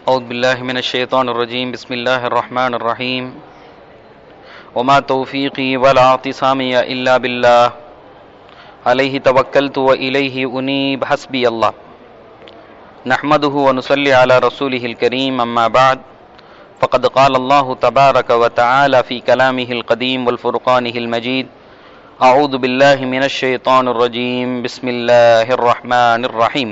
أعوذ بالله من الشيطان الرجيم بسم الله الرحمن الرحيم وما توفيقي ولا اعتصامي إلا بالله عليه توكلت وإليه أنيب حسبي الله نحمده ونصلي على رسوله الكريم أما بعد فقد قال الله تبارك وتعالى في كلامه القديم والفرقانه المجيد أعوذ بالله من الشيطان الرجيم بسم الله الرحمن الرحيم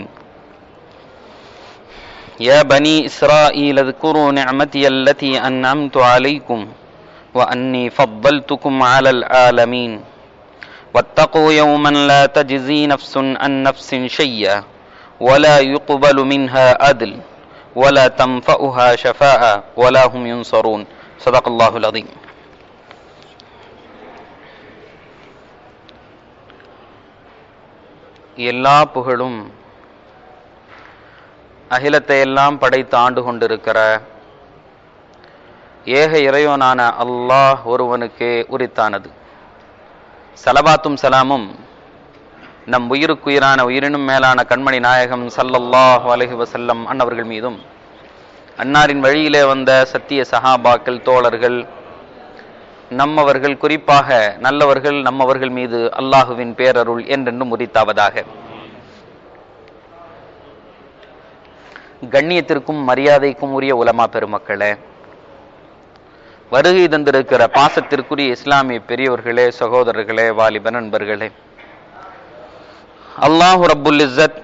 يا بني إسرائيل اذكروا نعمتي التي أنعمت عليكم وأني فضلتكم على العالمين واتقوا يوما لا تجزي نفس عن نفس شيئا ولا يقبل منها عدل ولا تنفعها شفاعة ولا هم ينصرون صدق الله العظيم எல்லா புகழும் அகிலத்தை எல்லாம் படைத்து ஆண்டு கொண்டிருக்கிற ஏக இறைவனான அல்லாஹ் ஒருவனுக்கே உரித்தானது சலபாத்தும் சலாமும் நம் உயிருக்குயிரான உயிரினும் மேலான கண்மணி நாயகம் சல்லல்லாஹ் அலஹி வசல்லம் அன்னவர்கள் மீதும் அன்னாரின் வழியிலே வந்த சத்திய சஹாபாக்கள் தோழர்கள் நம்மவர்கள் குறிப்பாக நல்லவர்கள் நம்மவர்கள் மீது அல்லாஹுவின் பேரருள் என்றென்றும் உரித்தாவதாக கண்ணியத்திற்கும் மரியாதைக்கும் உரிய உலமா பெருமக்களே வருகை தந்திருக்கிற பாசத்திற்குரிய இஸ்லாமிய பெரியவர்களே சகோதரர்களே வாலிப நண்பர்களே அல்லாஹு ரப்புல் இஸ்ஸத்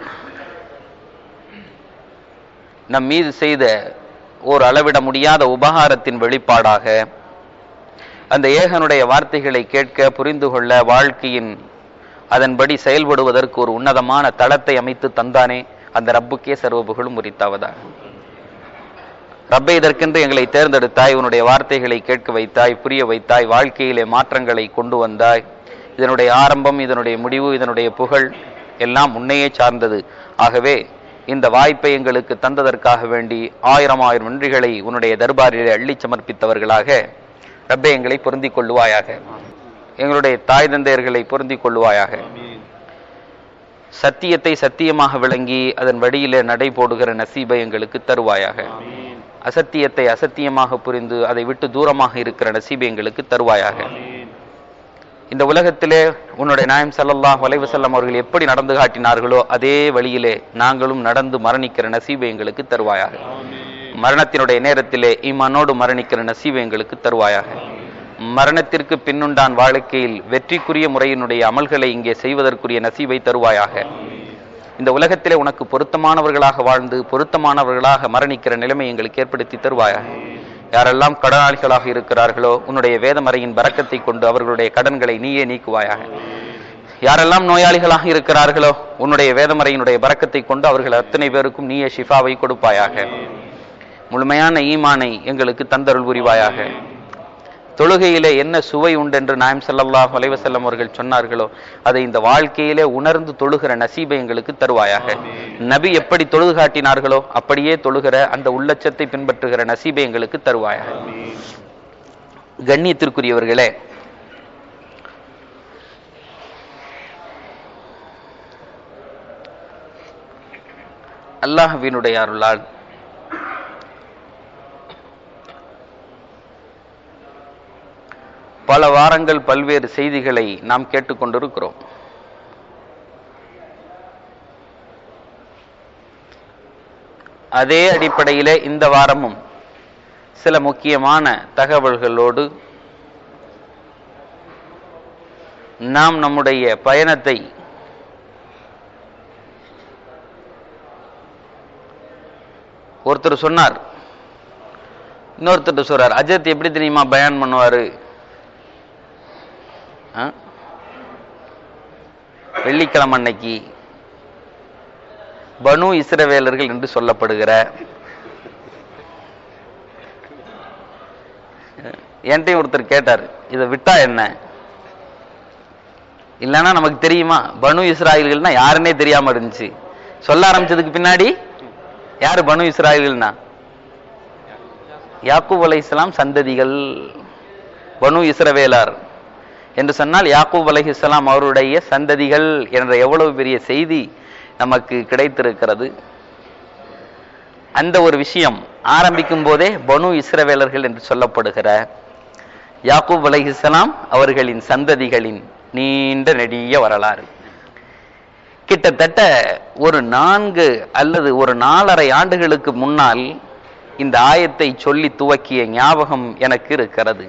நம் மீது செய்த ஓர் அளவிட முடியாத உபகாரத்தின் வெளிப்பாடாக அந்த ஏகனுடைய வார்த்தைகளை கேட்க புரிந்து கொள்ள வாழ்க்கையின் அதன்படி செயல்படுவதற்கு ஒரு உன்னதமான தளத்தை அமைத்து தந்தானே அந்த ரப்புக்கே சர்வ புகழும் உரித்தாவதாக ரப்பை இதற்கென்று எங்களை தேர்ந்தெடுத்தாய் உன்னுடைய வார்த்தைகளை கேட்க வைத்தாய் புரிய வைத்தாய் வாழ்க்கையிலே மாற்றங்களை கொண்டு வந்தாய் இதனுடைய ஆரம்பம் இதனுடைய முடிவு இதனுடைய புகழ் எல்லாம் உன்னையே சார்ந்தது ஆகவே இந்த வாய்ப்பை எங்களுக்கு தந்ததற்காக வேண்டி ஆயிரம் ஆயிரம் நன்றிகளை உன்னுடைய தர்பாரிலே அள்ளி சமர்ப்பித்தவர்களாக ரப்பே எங்களை பொருந்திக் கொள்ளுவாயாக எங்களுடைய தாய் தந்தையர்களை பொருந்திக் கொள்ளுவாயாக சத்தியத்தை சத்தியமாக விளங்கி அதன் வழியிலே நடை போடுகிற நசீபை எங்களுக்கு தருவாயாக அசத்தியத்தை அசத்தியமாக புரிந்து அதை விட்டு தூரமாக இருக்கிற நசீபை எங்களுக்கு தருவாயாக இந்த உலகத்திலே உன்னுடைய நாயம் சல்லல்லாஹ் வலைவசல்லம் அவர்கள் எப்படி நடந்து காட்டினார்களோ அதே வழியிலே நாங்களும் நடந்து மரணிக்கிற நசீபை எங்களுக்கு தருவாயாக மரணத்தினுடைய நேரத்திலே ஈமானோடு மரணிக்கிற நசீபை எங்களுக்கு தருவாயாக மரணத்திற்கு பின்னுண்டான் வாழ்க்கையில் வெற்றிக்குரிய முறையினுடைய அமல்களை இங்கே செய்வதற்குரிய நசீபை தருவாயாக இந்த உலகத்திலே உனக்கு பொருத்தமானவர்களாக வாழ்ந்து பொருத்தமானவர்களாக மரணிக்கிற நிலைமை எங்களுக்கு ஏற்படுத்தி தருவாயாக யாரெல்லாம் கடனாளிகளாக இருக்கிறார்களோ உன்னுடைய வேதமறையின் பறக்கத்தை கொண்டு அவர்களுடைய கடன்களை நீயே நீக்குவாயாக யாரெல்லாம் நோயாளிகளாக இருக்கிறார்களோ உன்னுடைய வேதமறையினுடைய பறக்கத்தை கொண்டு அவர்கள் அத்தனை பேருக்கும் நீயே ஷிஃபாவை கொடுப்பாயாக முழுமையான ஈமானை எங்களுக்கு தந்தருள் புரிவாயாக தொழுகையிலே என்ன சுவை உண்டென்று நாயம் சல்லல்லாஹ் அலைவசல்லம் அவர்கள் சொன்னார்களோ அதை இந்த வாழ்க்கையிலே உணர்ந்து தொழுகிற நசீபை எங்களுக்கு தருவாயாக நபி எப்படி தொழுது காட்டினார்களோ அப்படியே தொழுகிற அந்த உள்ளச்சத்தை பின்பற்றுகிற நசீபை எங்களுக்கு தருவாயாக கண்ணியத்திற்குரியவர்களே அல்லாஹ்வினுடைய அருளால் பல வாரங்கள் பல்வேறு செய்திகளை நாம் கேட்டுக்கொண்டிருக்கிறோம் அதே அடிப்படையிலே இந்த வாரமும் சில முக்கியமான தகவல்களோடு நாம் நம்முடைய பயணத்தை ஒருத்தர் சொன்னார் இன்னொருத்தர் சொல்றார் அஜத் எப்படி தெரியுமா பயான் பண்ணுவாரு வெள்ளிக்கிழமை அன்னைக்கு பனு இஸ்ரவேலர்கள் என்று சொல்லப்படுகிற என்கிட்ட ஒருத்தர் கேட்டார் இதை விட்டா என்ன இல்லைன்னா நமக்கு தெரியுமா பனு இஸ்ராயல்கள்னா யாருன்னே தெரியாம இருந்துச்சு சொல்ல ஆரம்பிச்சதுக்கு பின்னாடி யாரு பனு இஸ்ராயல்கள்னா யாக்கூப் அலை இஸ்லாம் சந்ததிகள் பனு இஸ்ரவேலார் என்று சொன்னால் யாக்கூப் அலைஹிஸ்லாம் அவருடைய சந்ததிகள் என்ற எவ்வளவு பெரிய செய்தி நமக்கு கிடைத்திருக்கிறது அந்த ஒரு விஷயம் ஆரம்பிக்கும் போதே பனு இஸ்ரவேலர்கள் என்று சொல்லப்படுகிற யாக்கூப் அலைஹிஸ்ஸலாம் அவர்களின் சந்ததிகளின் நீண்ட நெடிய வரலாறு கிட்டத்தட்ட ஒரு நான்கு அல்லது ஒரு நாலரை ஆண்டுகளுக்கு முன்னால் இந்த ஆயத்தை சொல்லி துவக்கிய ஞாபகம் எனக்கு இருக்கிறது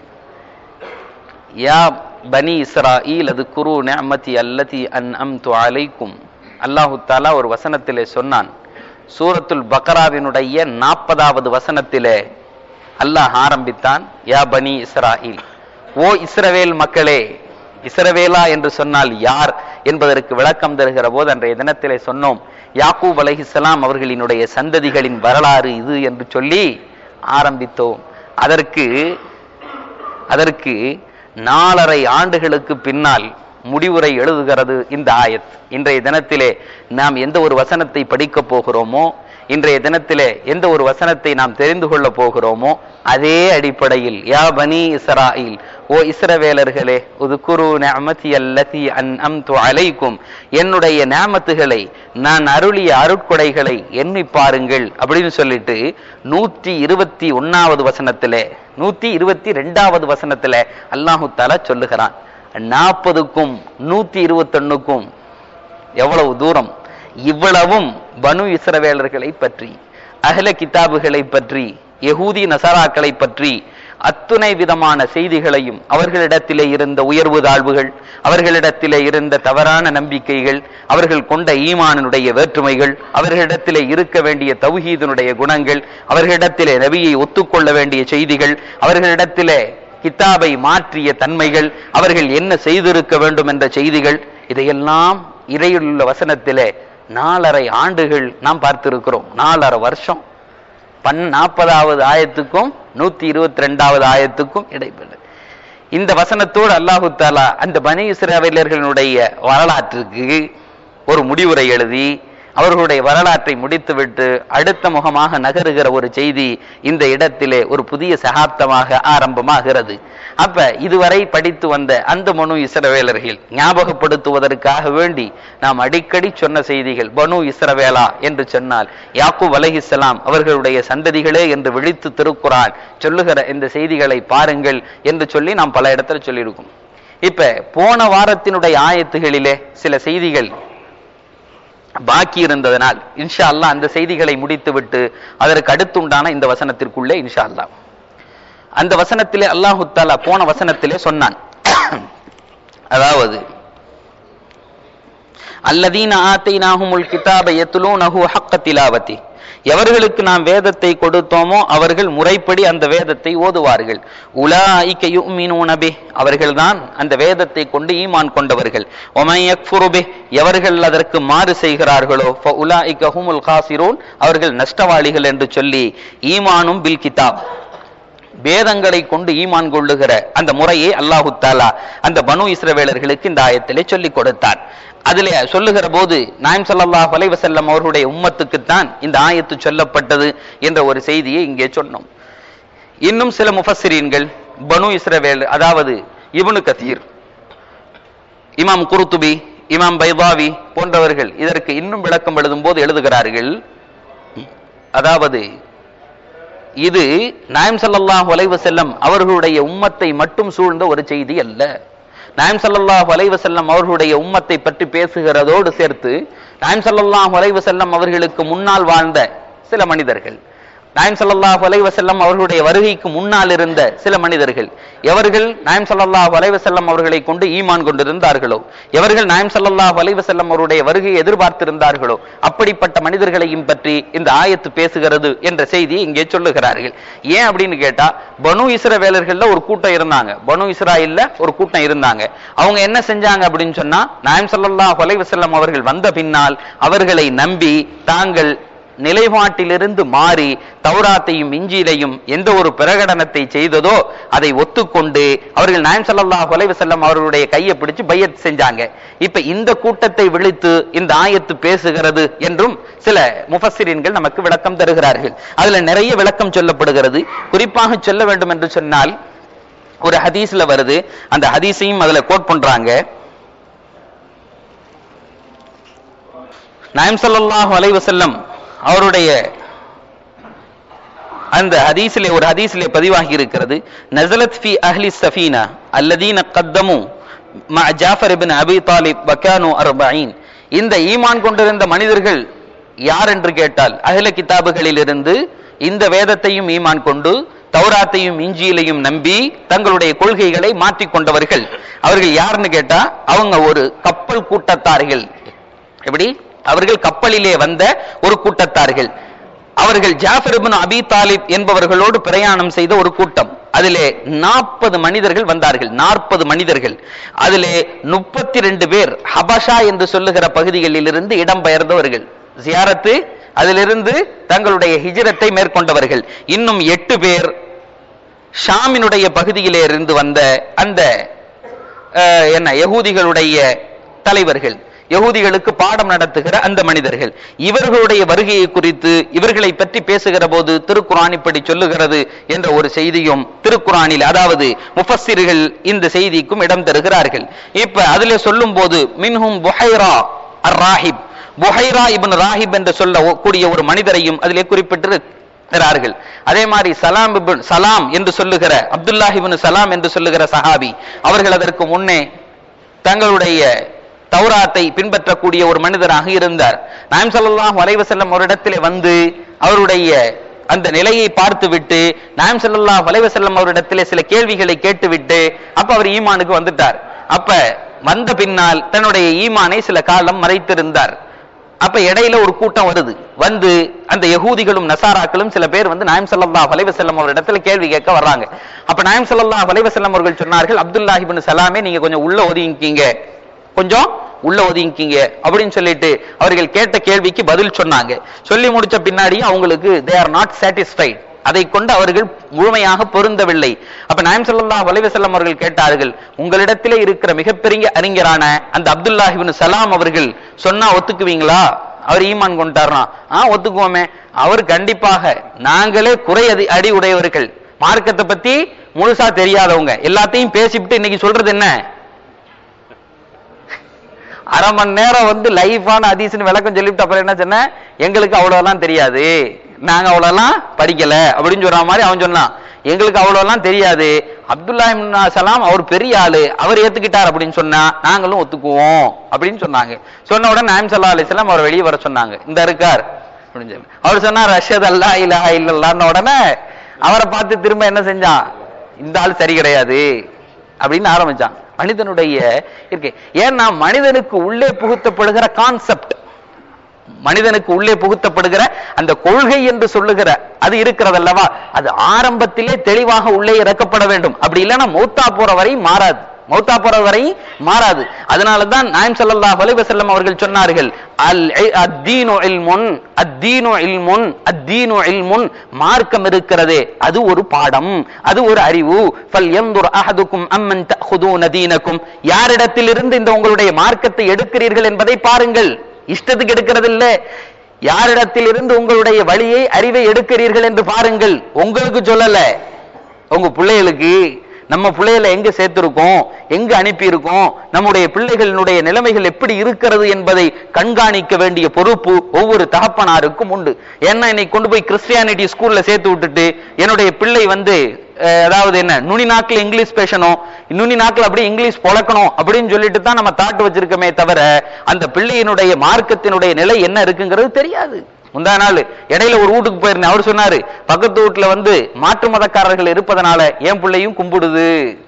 யா பனி இஸ்ராஈல் அது குரு நிஅமதி அல்லதி அன் அம்து அலைக்கும் அல்லாஹு தாலா ஒரு வசனத்திலே சொன்னான் சூரத்துல் பக்ராவினுடைய நாற்பதாவது வசனத்திலே அல்லாஹ் ஆரம்பித்தான் யா பனி இஸ்ராயில் ஓ இஸ்ரவேல் மக்களே இஸ்ரவேலா என்று சொன்னால் யார் என்பதற்கு விளக்கம் தருகிற போது அன்றைய தினத்திலே சொன்னோம் யாக்கூப் அலைஹிஸ்ஸலாம் அவர்களினுடைய சந்ததிகளின் வரலாறு இது என்று சொல்லி ஆரம்பித்தோம் அதற்கு அதற்கு நாலரை ஆண்டுகளுக்கு பின்னால் முடிவுரை எழுதுகிறது இந்த ஆயத் இன்றைய தினத்திலே நாம் எந்த ஒரு வசனத்தை படிக்கப் போகிறோமோ இன்றைய தினத்திலே எந்த ஒரு வசனத்தை நாம் தெரிந்து கொள்ள போகிறோமோ அதே அடிப்படையில் யா பனி இஸ்ராயில் ஓ இஸ்ரவேலர்களே உதுகுரு நிஅமதி அல்லதி அன்அம்து அலைக்கும் என்னுடைய நியாமத்துகளை நான் அருளிய அருட்கொடைகளை எண்ணி பாருங்கள் அப்படின்னு சொல்லிட்டு நூற்றி இருபத்தி ஒன்னாவது வசனத்திலே நூத்தி இருபத்தி ரெண்டாவது வசனத்திலே அல்லாஹு தாலா சொல்லுகிறான் நாற்பதுக்கும் நூத்தி இருபத்தொன்னுக்கும் எவ்வளவு தூரம் இவ்வளவும் பனு இஸ்ரவேலர்களை பற்றி அகல கிதாபுகளை பற்றி யகூதி நசராக்களை பற்றி அத்துணை விதமான செய்திகளையும் அவர்களிடத்திலே இருந்த உயர்வு தாழ்வுகள் அவர்களிடத்திலே இருந்த தவறான நம்பிக்கைகள் அவர்கள் கொண்ட ஈமானுடைய வேற்றுமைகள் அவர்களிடத்திலே இருக்க வேண்டிய தௌஹீதனுடைய குணங்கள் அவர்களிடத்திலே நபியை ஒத்துக்கொள்ள வேண்டிய செய்திகள் அவர்களிடத்திலே கித்தாபை மாற்றிய தன்மைகள் அவர்கள் என்ன செய்திருக்க வேண்டும் என்ற செய்திகள் இதையெல்லாம் இடையிலுள்ள வசனத்திலே நாலரை ஆண்டுகள் நாம் பார்த்திருக்கிறோம் நாலரை வருஷம் பன் நாற்பதாவது ஆயத்துக்கும் நூத்தி இருபத்தி ரெண்டாவது ஆயத்துக்கும் இடைப்பெற்று இந்த வசனத்தோடு அல்லாஹு தாலா அந்த பனி இஸ்ராவேலர்களுடைய வரலாற்றுக்கு ஒரு முடிவுரை எழுதி அவர்களுடைய வரலாற்றை முடித்துவிட்டு அடுத்த முகமாக நகருகிற ஒரு செய்தி இந்த இடத்திலே ஒரு புதிய சகாப்தமாக ஆரம்பமாகிறது அப்ப இதுவரை படித்து வந்த அந்த மனு இஸ்ரவேலர்கள் ஞாபகப்படுத்துவதற்காக வேண்டி நாம் அடிக்கடி சொன்ன செய்திகள் பனு இஸ்ரவேலா என்று சொன்னால் யாக்கூப் அலைஹிஸ்ஸலாம் அவர்களுடைய சந்ததிகளே என்று விழித்து திருக்குறான் சொல்லுகிற இந்த செய்திகளை பாருங்கள் என்று சொல்லி நாம் பல இடத்துல சொல்லியிருக்கோம் இப்ப போன வாரத்தினுடைய ஆயத்துகளிலே சில செய்திகள் பாக்கி இருந்ததனால் இன்ஷா அல்லாஹ் அந்த செய்திகளை முடித்துவிட்டு அதற்கு அடுத்துண்டான இந்த வசனத்திற்குள்ளே இன்ஷா அல்லாஹ் அந்த வசனத்திலே அல்லாஹு தாலா போன வசனத்திலே சொன்னான் அதாவது அல்லதீன ஆத்தைனாஹுமுல் கிதாப யத்லூனஹு ஹக்க திலாவதி எவர்களுக்கு நாம் வேதத்தை கொடுத்தோமோ அவர்கள் முறைப்படி அந்த வேதத்தை ஓதுவார்கள் உலாயிக்க யுமினூன பிஹ் அவர்கள்தான் அந்த வேதத்தை கொண்டு ஈமான் கொண்டவர்கள் ஒமை யக்ஃபுரு பிஹ் எவர்கள் அதற்கு மாறு செய்கிறார்களோ ஃபஉலாயிக்க ஹுமுல் காசிரூன் அவர்கள் நஷ்டவாளிகள் என்று சொல்லி ஈமானும் பில் கிதாப் வேதங்களை கொண்டு ஈமான் கொள்ளுகிற அந்த முறையை அல்லாஹு தாலா அந்த பனு இஸ்ரவேலர்களுக்கு இந்த ஆயத்திலே சொல்லிக் கொடுத்தார் அதிலே சொல்லுகிற போது நாயம் ஸல்லல்லாஹு அலைஹி வஸல்லம் அவர்களுடைய உம்மத்துக்குத்தான் இந்த ஆயத்து சொல்லப்பட்டது என்ற ஒரு செய்தியை இங்கே சொன்னோம் இன்னும் சில முஃபஸ்ஸிரீன்கள் பனு இஸ்ரவேல் அதாவது இப்னு கதீர் இமாம் குருத்துபி இமாம் பைதாவி போன்றவர்கள் இதற்கு இன்னும் விளக்கம் எழுதும் போது எழுதுகிறார்கள் அதாவது இது நாயம் ஸல்லல்லாஹு அலைஹி வஸல்லம் அவர்களுடைய உம்மத்தை மட்டும் சூழ்ந்த ஒரு செய்தி அல்ல நாயம் ஸல்லல்லாஹு அலைஹி வஸல்லம் அவர்களுடைய உம்மத்தை பற்றி பேசுகிறதோடு சேர்த்து நாயம் ஸல்லல்லாஹு அலைஹி வஸல்லம் அவர்களுக்கு முன்னால் வாழ்ந்த சில மனிதர்கள் நாயம் ஸல்லல்லாஹு அலைஹி வஸல்லம் அவர்களுடைய வருகைக்கு முன்னால் இருந்த சில மனிதர்கள் எவர்கள் நாயம் ஸல்லல்லாஹு அலைஹி வஸல்லம் அவர்களை கொண்டு ஈமான் கொண்டிருந்தார்களோ எவர்கள் நாயம் ஸல்லல்லாஹு அலைஹி வஸல்லம் அவருடைய வருகையை எதிர்பார்த்திருந்தார்களோ அப்படிப்பட்ட மனிதர்களையும் பற்றி இந்த ஆயத்து பேசுகிறது என்ற செய்தியை இங்கே சொல்லுகிறார்கள் ஏன் அப்படின்னு கேட்டா பனு இஸ்ரவேலர்கள்ல ஒரு கூட்டம் இருந்தாங்க பனு இஸ்ராயில்ல ஒரு கூட்டம் இருந்தாங்க அவங்க என்ன செஞ்சாங்க அப்படின்னு சொன்னா நாயம் ஸல்லல்லாஹு அலைஹி வஸல்லம் அவர்கள் வந்த பின்னால் அவர்களை நம்பி தாங்கள் நிலைப்பாட்டிலிருந்து மாறி தௌராத்தையும் இஞ்சிலையும் எந்த ஒரு பிரகடனத்தை செய்ததோ அதை ஒத்துக்கொண்டு அவர்கள் நாயம் ஸல்லல்லாஹு அலைஹி வஸல்லம் அவர்களுடைய கையை பிடிச்சு பையத் செஞ்சாங்க இப்ப இந்த கூட்டத்தை விழித்து இந்த ஆயத்து பேசுகிறது என்றும் சில முஃபஸ்ஸிரீன்கள் நமக்கு விளக்கம் தருகிறார்கள் அதுல நிறைய விளக்கம் சொல்லப்படுகிறது குறிப்பாக சொல்ல வேண்டும் என்று சொன்னால் ஒரு ஹதீஸ்ல வருது அந்த ஹதீஸையும் அதுல கோட் பண்றாங்க நாயம் ஸல்லல்லாஹு அலைஹி வஸல்லம் அவருடைய அந்த ஹதீஸிலே ஒரு ஹதீஸிலே பதிவாகி இருக்கிறது நஸலத் ஃபி அஹ்லி சஃபீனா அல்லதீன கத்தமு மஅ ஜாஃபர் இப்னு அபி தாலிப் வகானு அர்பஈன் இந்த ஈமான் கொண்டிருந்த மனிதர்கள் யார் என்று கேட்டால் அஹ்ல கிதாபுகளிலிருந்து இந்த வேதத்தையும் ஈமான் கொண்டு தௌராத்தையும் இஞ்சியிலையும் நம்பி தங்களுடைய கொள்கைகளை மாற்றிக் கொண்டவர்கள் அவர்கள் யாருன்னு கேட்டா அவங்க ஒரு கப்பல் கூட்டத்தார்கள் எப்படி அவர்கள் கப்பலிலே வந்த ஒரு கூட்டத்தார்கள் அவர்கள் ஜாஃபர் இப்னு அபி தாலிப் என்பவர்களோடு பிரயாணம் செய்த ஒரு கூட்டம் அதிலே நாற்பது மனிதர்கள் வந்தார்கள் நாற்பது மனிதர்கள் அதிலே முப்பத்தி ரெண்டு பேர் ஹபஷா என்று சொல்லுகிற பகுதிகளில் இருந்து இடம்பெயர்ந்தவர்கள் ஜியாரத்து அதிலிருந்து தங்களுடைய ஹிஜரத்தை மேற்கொண்டவர்கள் இன்னும் எட்டு பேர் ஷாமினுடைய பகுதியிலே இருந்து வந்த அந்த அஹ், என்ன யகூதிகளுடைய தலைவர்கள் யகூதிகளுக்கு பாடம் நடத்துகிற அந்த மனிதர்கள் இவர்களுடைய வருகையை குறித்து இவர்களை பற்றி பேசுகிற போது திருக்குரான் இப்படி சொல்லுகிறது என்ற ஒரு செய்தியும் திருக்குரானில் அதாவது முஃபஸ்ஸிர்கள் இந்த செய்திக்கும் இடம் தருகிறார்கள் இப்ப அதிலே சொல்லும் போது மின்ஹும் புஹைரா அர் ராஹிப் புஹைரா இப்னு ராஹிப் என்று சொல்லக்கூடிய ஒரு மனிதரையும் அதிலே குறிப்பிட்டு இருக்கிறார்கள் அதே மாதிரி சலாம் இப்னு சலாம் என்று சொல்லுகிற அப்துல்லாஹ் இப்னு சலாம் என்று சொல்லுகிற சஹாபி அவர்கள் அதற்கு முன்னே தங்களுடைய தௌராத்தை பின்பற்றக்கூடிய ஒரு மனிதராக இருந்தார் நாயம் ஸல்லல்லாஹு அலைஹி வஸல்லம் ஒரு இடத்திலே வந்து அவருடைய அந்த நிலையை பார்த்துவிட்டு நாயம் ஸல்லல்லாஹு அலைஹி வஸல்லம் அவரிடத்திலே சில கேள்விகளை கேட்டுவிட்டு அப்ப அவர் ஈமானுக்கு வந்துட்டார் அப்ப வந்த பின்னால் தன்னுடைய ஈமானை சில காலம் மறைத்திருந்தார் அப்ப இடையில ஒரு கூட்டம் வருது வந்து அந்த யகூதிகளும் நசாராக்களும் சில பேர் வந்து நாயம் ஸல்லல்லாஹு அலைஹி வஸல்லம் அவரிடத்துல கேள்வி கேட்க வர்றாங்க அப்ப நாயம் ஸல்லல்லாஹு அலைஹி வஸல்லம் அவர்கள் சொன்னார்கள் அப்துல்லாஹ் இப்னு சலாமே நீங்க கொஞ்சம் உள்ள ஒதுங்கிக்கீங்க கொஞ்சம் உள்ள ஒதுங்கிக்கீங்க அப்படின்னு சொல்லிட்டு அவர்கள் கேட்ட கேள்விக்கு பதில் சொன்னாங்க சொல்லி முடிச்ச பின்னாடியும் அவங்களுக்கு தே ஆர் நாட் சாட்டிஸ்ஃபைட் அதை கொண்டு அவர்கள் முழுமையாக பொருந்தவில்லை அப்ப நாயம் ஸல்லல்லாஹு அலைஹி வஸல்லம் அவர்கள் கேட்டார்கள் உங்களிடத்திலே இருக்கிற மிகப்பெரிய அறிஞரான அந்த அப்துல்லாஹ் இப்னு சலாம் அவர்கள் சொன்னா ஒத்துக்குவீங்களா அவர் ஈமான் கொண்டாருனா ஆ ஒத்துக்குவோமே அவர் கண்டிப்பாக நாங்களே குறை அதி அடி உடையவர்கள் மார்க்கத்தை பத்தி முழுசா தெரியாதவங்க எல்லாத்தையும் பேசிவிட்டு இன்னைக்கு சொல்றது என்ன அரை மணி நேரம் வந்து லைஃபான அதிசன் விளக்கம் சொல்லிவிட்டு அப்புறம் என்ன சொன்ன எங்களுக்கு அவ்வளவுலாம் தெரியாது நாங்க அவ்வளவுலாம் படிக்கல அப்படின்னு சொல்ற மாதிரி அவன் சொன்னான் எங்களுக்கு அவ்வளவுலாம் தெரியாது அப்துல்லா இப்னு சலாம் அவர் பெரிய ஆளு அவர் ஏத்துக்கிட்டார் அப்படின்னு சொன்னா நாங்களும் ஒத்துக்குவோம் அப்படின்னு சொன்னாங்க சொன்ன உடனே நாயம் சல்லா அலிஸ்லாம் அவர் வெளியே வர சொன்னாங்க இந்த இருக்கார் அப்படின்னு சொல்லி அவர் சொன்னார் ரஷத் அல்லா இலஹா இல்லல்லான்னு உடனே அவரை பார்த்து திரும்ப என்ன செஞ்சான் இந்த ஆள் சரி கிடையாது அப்படின்னு ஆரம்பிச்சான் மனிதனுடைய இருக்கு ஏன்னா மனிதனுக்கு உள்ளே புகுத்தப்படுகிற கான்செப்ட் மனிதனுக்கு உள்ளே புகுத்தப்படுகிற அந்த கொள்கை என்று சொல்லுகிற அது இருக்கிறதல்லவா அது ஆரம்பத்திலே தெளிவாக உள்ளே இறக்கப்பட வேண்டும் அப்படி இல்லைன்னா மௌத்தா போற வரை மாறாது மௌத்தா போற வரை மாறாது அதனாலதான் நாயம் ஸல்லல்லாஹு அலைஹி வஸல்லம் அவர்கள் சொன்னார்கள் அல் அத்தீனு இல்முன் அத்தீனு இல்முன் அத்தீனு இல்முன் மார்க்கம் இருக்கிறதே அது ஒரு பாடம் அது ஒரு அறிவு ஃபல் யன்துர் அஹதுக்கும் அம்மன் தஅخذون தீனக்கும் யாரிடத்திலிருந்து இந்த உங்களுடைய மார்க்கத்தை எடுக்கிறீர்கள் என்பதை பாருங்கள் இஷ்டத்துக்கு எடுக்கிறது இல்ல யாரிடத்தில் இருந்து உங்களுடைய வழியை அறிவை எடுக்கிறீர்கள் என்று பாருங்கள் உங்களுக்கு சொல்லல உங்க பிள்ளைகளுக்கு நம்ம பிள்ளைகளை எங்க சேர்த்திருக்கோம் எங்க அனுப்பி இருக்கோம் நம்முடைய பிள்ளைகளினுடைய நிலைமைகள் எப்படி இருக்கிறது என்பதை கண்காணிக்க வேண்டிய பொறுப்பு ஒவ்வொரு தகப்பனாருக்கும் உண்டு ஏன்னா இன்னைக்கு கொண்டு போய் கிறிஸ்டியானிட்டி ஸ்கூல்ல சேர்த்து விட்டுட்டு என்னுடைய பிள்ளை வந்து அஹ், அதாவது என்ன நுனி நாக்குல இங்கிலீஷ் பேசணும் நுனி நாக்குல அப்படியே இங்கிலீஷ் பொழக்கணும் அப்படின்னு சொல்லிட்டு தான் நம்ம தாட்டு வச்சிருக்கோமே தவிர அந்த பிள்ளையினுடைய மார்க்கத்தினுடைய நிலை என்ன இருக்குங்கிறது தெரியாது முந்தா நாள் இடையில ஒரு வீட்டுக்கு போயிருந்தேன் அவர் சொன்னாரு பக்கத்து வீட்டுல வந்து மாற்று மதக்காரர்கள் இருப்பதனால என் பிள்ளையும் கும்பிடுது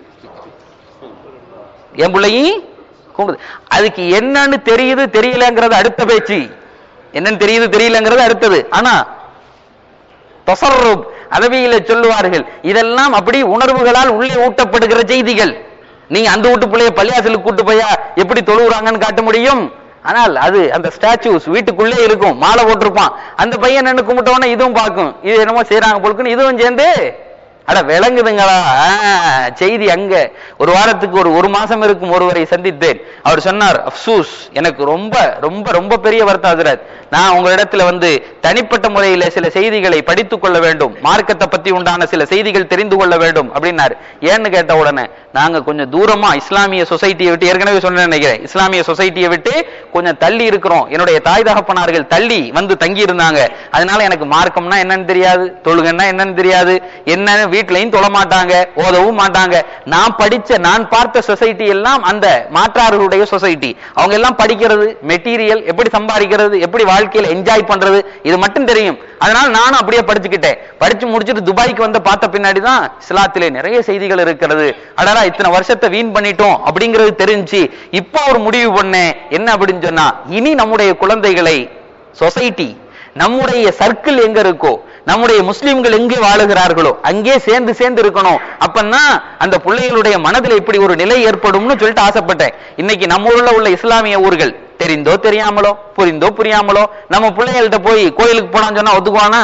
என் பிள்ளையும் கும்பிடுது அதுக்கு என்னன்னு தெரியுது தெரியலங்கிறது அடுத்த பேச்சு என்னன்னு தெரியுது தெரியலங்கிறது அடுத்தது ஆனா தசர்ருப் அரபியில சொல்லுவார்கள் இதெல்லாம் அப்படி உணர்வுகளால் உள்ளே ஊட்டப்படுகிற செய்திகள் நீங்க அந்த வீட்டு பிள்ளைய பள்ளியாசலுக்கு கூட்டு போயா எப்படி தொழுவுறாங்கன்னு காட்ட முடியும் ஆனால் அது அந்த ஸ்டாச்சுஸ் வீட்டுக்குள்ளே இருக்கும் மாலை போட்டிருப்பான் அந்த பையன் நின்று கும்பிட்டவன இதுவும் பார்க்கும் இது என்னமோ செய்யறாங்க பொழுக்குன்னு இதுவும் சேர்ந்து அட விளங்குதுங்களா ஆ, செய்தி அங்க ஒரு வாரத்துக்கு ஒரு ஒரு மாசம் இருக்கும் ஒருவரை சந்தித்தேன் அவர் சொன்னார் அப்சூஸ் எனக்கு ரொம்ப ரொம்ப ரொம்ப பெரிய வருத்தம் ஹஜ்ரத் நான் உங்களிடத்துல வந்து தனிப்பட்ட முறையில சில செய்திகளை படித்துக் கொள்ள வேண்டும் மார்க்கத்தை பத்தி உண்டான சில செய்திகள் தெரிந்து கொள்ள வேண்டும் அப்படின்னாரு ஏன்னு கேட்ட உடனே நாங்க கொஞ்சம் தூரமா இஸ்லாமிய சொசைட்டியை விட்டு ஏற்கனவே சொன்னேன் நினைக்கிறேன் இஸ்லாமிய சொசைட்டியை விட்டு கொஞ்சம் தள்ளி இருக்கிறோம் என்னுடைய தாய் தகப்பனார்கள் தள்ளி வந்து தங்கி இருந்தாங்க அதனால எனக்கு மார்க்கம்னா என்னன்னு தெரியாது தொழுகன்னா என்னன்னு தெரியாது என்னன்னு வீட்லயும் தொழ மாட்டாங்க ஓதவும் மாட்டாங்க நான் படிச்ச நான் பார்த்த சொசைட்டி எல்லாம் அந்த மாற்றார்களுடைய சொசைட்டி அவங்க எல்லாம் படிக்கிறது மெட்டீரியல் எப்படி சம்பாதிக்கிறது எப்படி வாழ்க்கையில என்ஜாய் பண்றது இது மட்டும் தெரியும் அதனால நானும் அப்படியே படிச்சுக்கிட்டேன் படிச்சு முடிச்சுட்டு துபாய்க்கு வந்து பார்த்த பின்னாடி தான் இஸ்லாத்திலே நிறைய செய்திகள் இருக்கிறது அடடா இத்தனை வருஷத்தை வீண் பண்ணிட்டோம் அப்படிங்கிறது தெரிஞ்சு இப்போ ஒரு முடிவு பண்ணேன் என்ன அப்படின்னு சொன்னா இனி நம்முடைய குழந்தைகளை சொசைட்டி நம்முடைய சர்க்கிள் எங்க இருக்கோ நம்முடைய முஸ்லிம்கள் எங்கே வாழுகிறார்களோ அங்கே சேர்ந்து சேர்ந்து இருக்கணும் அப்பன்னா அந்த பிள்ளைகளுடைய மனதில் இப்படி ஒரு நிலை ஏற்படும்னு சொல்லிட்டு ஆசைப்பட்டேன் இன்னைக்கு நம்ம ஊர்ல உள்ள இஸ்லாமிய ஊர்கள் தெரிந்தோ தெரியாமலோ புரிந்தோ புரியாமலோ நம்ம பிள்ளைகள்கிட்ட போய் கோயிலுக்கு போனான்னு சொன்னா ஒத்துக்குவானா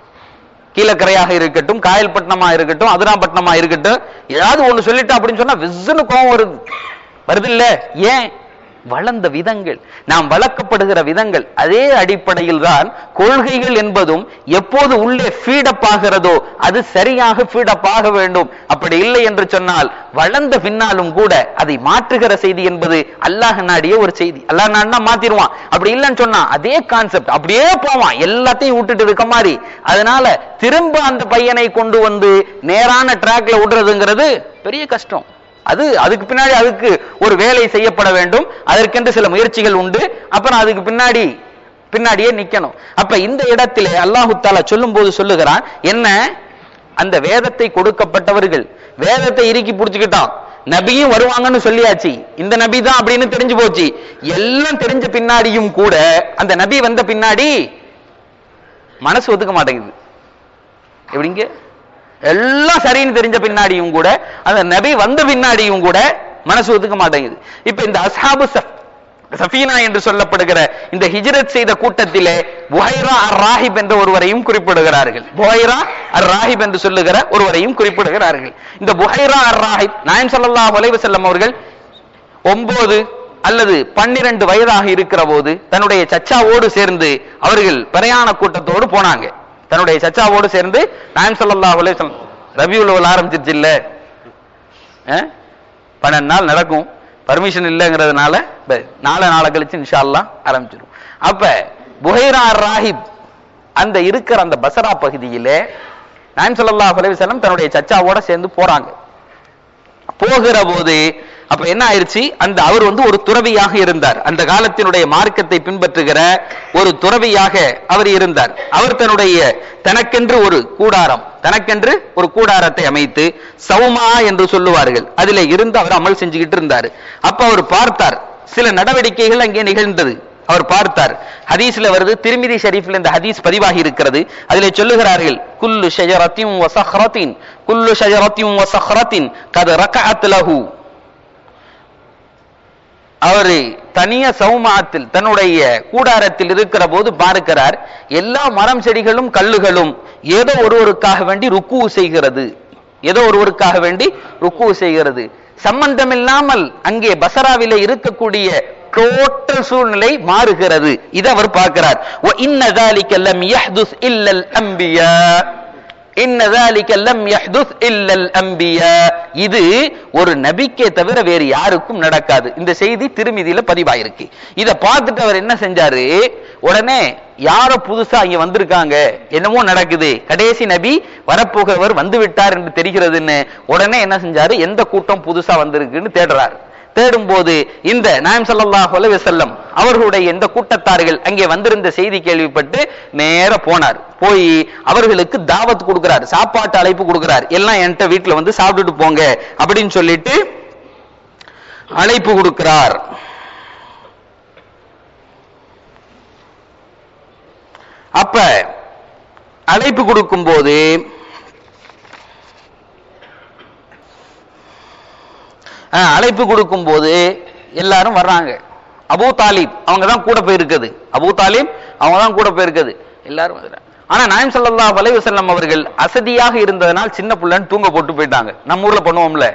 கீழக்கரையாக இருக்கட்டும் காயல்பட்டினமா இருக்கட்டும் அதிராப்பட்டினமா இருக்கட்டும் ஏதாவது ஒண்ணு சொல்லிட்டு அப்படின்னு சொன்னா விசுன்னு கோவம் வருது வருது இல்ல ஏன் வளர்ந்த விதங்கள் நாம் வளர்க்கப்படுகிற விதங்கள் அதே அடிப்படையில் தான் கொள்கைகள் என்பதும் எப்போது உள்ளே ஃபீடப் ஆகிறதோ அது சரியாக ஃபீடப் ஆக வேண்டும் அப்படி இல்லை என்று சொன்னால் வளர்ந்த பின்னாலும் கூட அதை மாற்றுகிற செய்தி என்பது அல்லாஹ் நாடிய ஒரு செய்தி அல்லாஹ் நாடினா மாத்திருவான் அப்படி இல்லைன்னு சொன்னா அதே கான்செப்ட் அப்படியே போவான் எல்லாத்தையும் விட்டுட்டு இருக்க மாதிரி அதனால திரும்ப அந்த பையனை கொண்டு வந்து நேரான ட்ராக்ல விடுறதுங்கிறது பெரிய கஷ்டம் அது அதுக்கு பின்னாடி அதுக்கு ஒரு வேலை செய்யப்பட வேண்டும் அதற்கென்று சில முயற்சிகள் உண்டு அப்புறம் அதுக்கு பின்னாடி பின்னாடியே நிக்கணும் அப்ப இந்த இடத்திலே அல்லாஹு தாலா சொல்லும் போது சொல்லுகிறான் என்ன அந்த வேதத்தை கொடுக்கப்பட்டவர்கள் வேதத்தை இறுக்கி புடிச்சுக்கிட்டான் நபியும் வருவாங்கன்னு சொல்லியாச்சு இந்த நபி தான் அப்படின்னு தெரிஞ்சு போச்சு எல்லாம் தெரிஞ்ச பின்னாடியும் கூட அந்த நபி வந்த பின்னாடி மனசு ஒத்துக்க மாட்டேங்குது எப்படிங்க எல்லாம் சரின்னு தெரிஞ்ச பின்னாடியும் கூட அந்த நபி வந்த பின்னாடியும் கூட மனசு ஒத்துக்க மாட்டேங்குது இப்ப இந்த அஸ்ஹாபு சஃப்- சஃபீனா என்று சொல்லப்படுகிற இந்த ஹிஜ்ரத் செய்த கூட்டத்திலே புஹைரா அர் ராஹிப் என்ற ஒருவரையும் குறிப்பிடுகிறார்கள் புஹைரா அர் ராஹிப் என்று சொல்லுகிற ஒருவரையும் குறிப்பிடுகிறார்கள் இந்த புஹைரா அர் ராஹிப் நாயம் ஸல்லல்லாஹு அலைஹி வஸல்லம் அவர்கள் ஒன்பது அல்லது பன்னிரண்டு வயதாக இருக்கிற போது தன்னுடைய சச்சாவோடு சேர்ந்து அவர்கள் பிரயாண கூட்டத்தோடு போனாங்க தன்னுடைய சச்சாவோடு சேர்ந்து நாயம் ஸல்லல்லாஹு அலைஹி வஸல்லம் ரபியுல் அவல் ஆரம்பிச்சிருச்சு இல்ல அஹ்? பன்னெண்டு நாள் நடக்கும் பர்மிஷன் இல்லைங்கிறதுனால ப- நாளை நாளை கழிச்சு இன்ஷா அல்லாஹ் ஆரம்பிச்சிடும் அப்ப புஹைரா ராஹிப் அந்த இருக்கிற அந்த பசரா பகுதியிலே நாயம் ஸல்லல்லாஹு அலைஹி வஸல்லம் தன்னுடைய சச்சாவோட சேர்ந்து போறாங்க போகிற போது அப்ப என்ன ஆயிருச்சு அந்த அவர் வந்து ஒரு துறவியாக இருந்தார் அந்த காலத்தினுடைய மார்க்கத்தை பின்பற்றுகிற ஒரு துறவியாக அவர் இருந்தார் அவர் தன்னுடைய தனக்கென்று ஒரு கூடாரம் தனக்கென்று ஒரு கூடாரத்தை அமைத்து சௌமா என்று சொல்லுவார்கள் அதிலே இருந்து அவர் அமல் செஞ்சுக்கிட்டு இருந்தார் அப்ப அவர் பார்த்தார் சில நடவடிக்கைகள் அங்கே நிகழ்ந்தது அவர் பார்த்தார் ஹதீஸ்ல வருது திருமிதி ஷரீஃப்ல இந்த ஹதீஸ் பதிவாகி இருக்கிறது அதிலே சொல்லுகிறார்கள் குல்லு ஷஜரத்தின் வசஹ்ரத்தின் குல்லு ஷஜரத்தின் வசஹ்ரத்தின் கது ரகஅத் லஹு அவரு தனிய சௌமாத்தில் தன்னுடைய கூடாரத்தில் இருக்கிற போது பார்க்கிறார் எல்லா மரம் செடிகளும் கல்லுகளும் ஏதோ ஒருவருக்காக வேண்டி ருக்கு செய்கிறது ஏதோ ஒருவருக்காக வேண்டி ருக்கு செய்கிறது சம்பந்தமில்லாமல் அங்கே பசராவிலே இருக்கக்கூடிய டோட்டல் சூழ்நிலை மாறுகிறது இதை அவர் பார்க்கிறார் "வ இன்ன ذَلِكَ لَمْ يَحْدُثْ إِلَّا الْأَنْبِيَاء இன்ன ذَلِكَ لَمْ يَحْدُثْ إِلَّا الْأَنْبِيَاء இது ஒரு நபிக்கே தவிர வேறு யாருக்கும் நடக்காது இந்த செய்தி திருமிதியில பதிவாயிருக்கு இத பார்த்துட்டு அவர் என்ன செஞ்சாரு உடனே யாரோ புதுசா இங்க வந்திருக்காங்க என்னமோ நடக்குது கடைசி நபி வரப்போகிறவர் வந்து விட்டார் என்று தெரிகிறதுன்னு உடனே என்ன செஞ்சாரு எந்த கூட்டம் புதுசா வந்திருக்குன்னு தேடுறாரு தேடும் போது இந்த நாயம் ஸல்லல்லாஹு அலைஹி வஸல்லம் அவர்களுடைய இந்த கூட்டத்தார்கள் அங்கே வந்திருந்த செய்தி கேள்விப்பட்டு நேர போனார் போய் அவர்களுக்கு தாவத் கொடுக்கிறார் சாப்பாட்டு அழைப்பு கொடுக்கிறார் எல்லாம் என்கிட்ட வீட்டுல வந்து சாப்பிட்டுட்டு போங்க அப்படின்னு சொல்லிட்டு அழைப்பு கொடுக்கிறார் அப்ப அழைப்பு கொடுக்கும் போது அஹ், அழைப்பு கொடுக்கும் போது எல்லாரும் வர்றாங்க அபூ தாலிப் அவங்க தான் கூட போயிருக்குது அபூ தாலிப் அவங்க தான் கூட போயிருக்குது எல்லாரும் வர்றாங்க ஆனா நாயம் ஸல்லல்லாஹு அலைஹி வஸல்லம் அவர்கள் அசதியாக இருந்ததனால் சின்ன புள்ளன்னு தூங்க போட்டு போயிட்டாங்க நம்ம ஊர்ல பண்ணுவோம்ல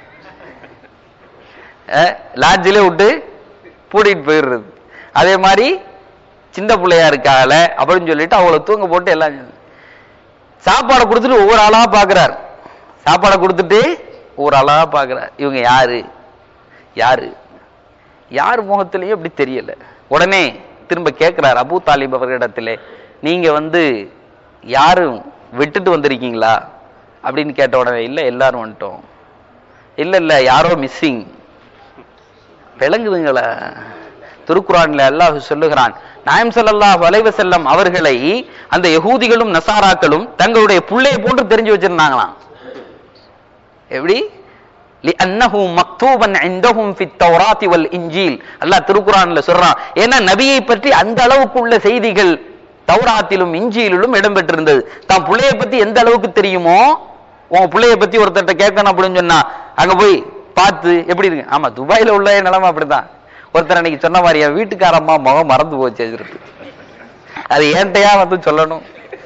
லாட்ஜிலே விட்டு பூட்டிட்டு போயிடுறது அதே மாதிரி சின்ன பிள்ளையா இருக்கால அப்படின்னு சொல்லிட்டு அவளை தூங்க போட்டு எல்லாம் செஞ்சு- சாப்பாடை கொடுத்துட்டு ஒவ்வொரு ஆளா பாக்குறார் சாப்பாடை கொடுத்துட்டு ஒவ்வொரு ஆளா பாக்குறார் இவங்க யாரு யாரு யார் முகத்திலையும் அப்படி தெரியல உடனே திரும்ப கேட்கிறார் அபூ தாலிப் அவர்களிடத்திலே நீங்க வந்து யாரும் விட்டுட்டு வந்திருக்கீங்களா அப்படின்னு கேட்ட உடனே இல்ல எல்லாரும் வந்துட்டோம் இல்ல இல்ல யாரோ மிஸ்ஸிங் விளங்குதுங்களா திருக்குறான்ல அல்லாஹ் சொல்லுகிறான் நாயம் ஸல்லல்லாஹு அலைஹி வஸல்லம் அவர்களை அந்த யகூதிகளும் நசாராக்களும் தங்களுடைய புள்ளையை போன்று தெரிஞ்சு வச்சிருந்தாங்களாம் எப்படி لأنه مكتوبا عندهم في التوراة والإنجيل அல்லாஹ் திருக்குறான்ல சொல்றான் ஏன்னா நபியை பற்றி அந்த அளவுக்கு உள்ள செய்திகள் தௌராத்திலும் இஞ்சியிலும் இடம்பெற்றிருந்தது தான் புள்ளைய பத்தி எந்த அளவுக்கு தெரியுமோ உங்க புள்ளைய பத்தி ஒருத்தர்ட்ட கேட்கணும் அப்படின்னு சொன்னா அங்க போய் பார்த்து எப்படி இருக்கு ஆமா துபாயில உள்ள நிலைமை அப்படிதான் ஒருத்தர் அன்னைக்கு சொன்ன மாதிரி என் வீட்டுக்காரம்மா முகம் மறந்து போச்சு இருக்கு அது ஏன்ட்டையா வந்து சொல்லணும்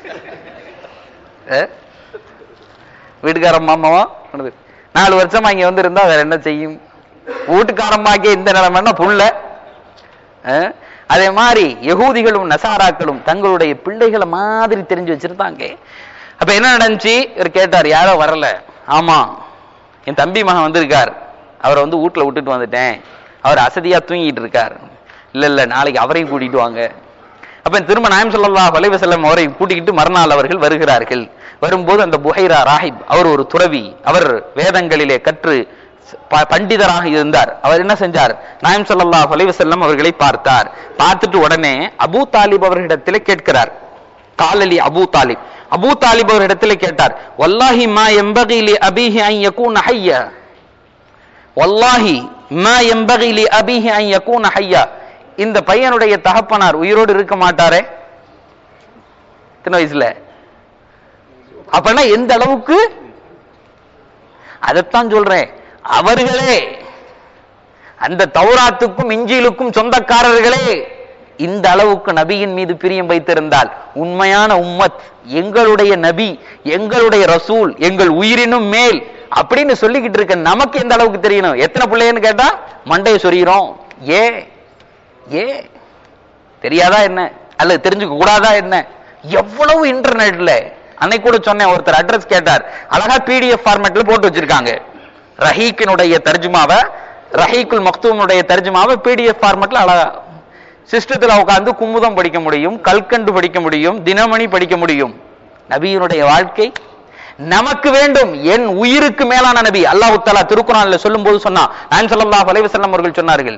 அஹ்? வீட்டுக்காரம்மா மகன் நாலு வருஷமா இங்க வந்து இருந்தா வேற என்ன செய்யும் வீட்டுக்காரம்மாக்கே இந்த நிலைமைன்னா புள்ள அஹ்? அதே மாதிரி யகூதிகளும் நசாராக்களும் தங்களுடைய பிள்ளைகளை மாதிரி தெரிஞ்சு வச்சிருந்தாங்க அப்ப என்ன நடந்துச்சு இவர் கேட்டார் யாரோ வரல ஆமா என் தம்பி மகன் வந்திருக்கார் அவரை வந்து வீட்டுல விட்டுட்டு வந்துட்டேன் அவர் அசதியா தூங்கிட்டு இருக்கார் இல்ல இல்ல நாளைக்கு அவரையும் கூட்டிட்டு வாங்க அப்ப திரும்ப நாயம் ஸல்லல்லாஹு அலைஹி வஸல்லம் அவரை கூட்டிக்கிட்டு மறுநாள் அவர்கள் வருகிறார்கள் வரும்போது அந்த புஹைரா ராஹிப் அவர் ஒரு துறவி அவர் வேதங்களிலே கற்று ப- பண்டிதராக இருந்தார் அவர் என்ன செஞ்சார் நாயம் ஸல்லல்லாஹு அலைஹி வஸல்லம் அவர்களை பார்த்தார் பார்த்துட்டு உடனே அபூ தாலிப் அவர்களிடத்திலே கேட்கிறார் காலலி அபூ தாலிப் அபூ தாலிப் அவரிடத்திலே கேட்டார் வல்லாஹி மா எம்பகி லி அபீஹி அன் யகூன ஹய்யா வல்லாஹி மா எம்பகி லி அபீஹி அன் யகூன ஹய்யா இந்த பையனுடைய தகப்பனார் உயிரோடு இருக்க மாட்டாரே சின்ன வயசுல அப்பனா எந்த அளவுக்கு அதைத்தான் சொல்றேன் அவர்களே அந்த தௌராத்துக்கும் இஞ்சிலுக்கும் சொந்தக்காரர்களே இந்த அளவுக்கு நபியின் மீது பிரியம் வைத்திருந்தால் உண்மையான உம்மத் எங்களுடைய நபி எங்களுடைய ரசூல் எங்கள் உயிரினும் மேல் அப்படின்னு சொல்லிக்கிட்டு இருக்க நமக்கு எந்த அளவுக்கு தெரியணும் எத்தனை பிள்ளைன்னு கேட்டா மண்டையை சொரிகிறோம் ஏ ஏ தெரியாதா என்ன அல்லது தெரிஞ்சுக்க கூடாதா என்ன எவ்வளவு இன்டர்நெட்ல அன்னைக்கு கூட சொன்னேன் ஒருத்தர் அட்ரஸ் கேட்டார் அழகா பிடிஎஃப் ஃபார்மேட்ல போட்டு வச்சிருக்காங்க ரஹீக்கினுடைய தர்ஜுமாவை ரஹீக்குல் மக்தூமுடைய தர்ஜுமாவை பிடிஎஃப் ஃபார்மேட்ல அழகா சிஸ்டத்துல உட்கார்ந்து குமுதம் படிக்க முடியும் கல்கண்டு படிக்க முடியும் தினமணி படிக்க முடியும் நபியினுடைய வாழ்க்கை நமக்கு வேண்டும் என் உயிருக்கு மேலான நபி அல்லாஹ் தஆலா திருக்குறான்ல சொல்லும்போது சொன்னா நான் ஸல்லல்லாஹு அலைஹி வஸல்லம் அவர்கள் சொன்னார்கள்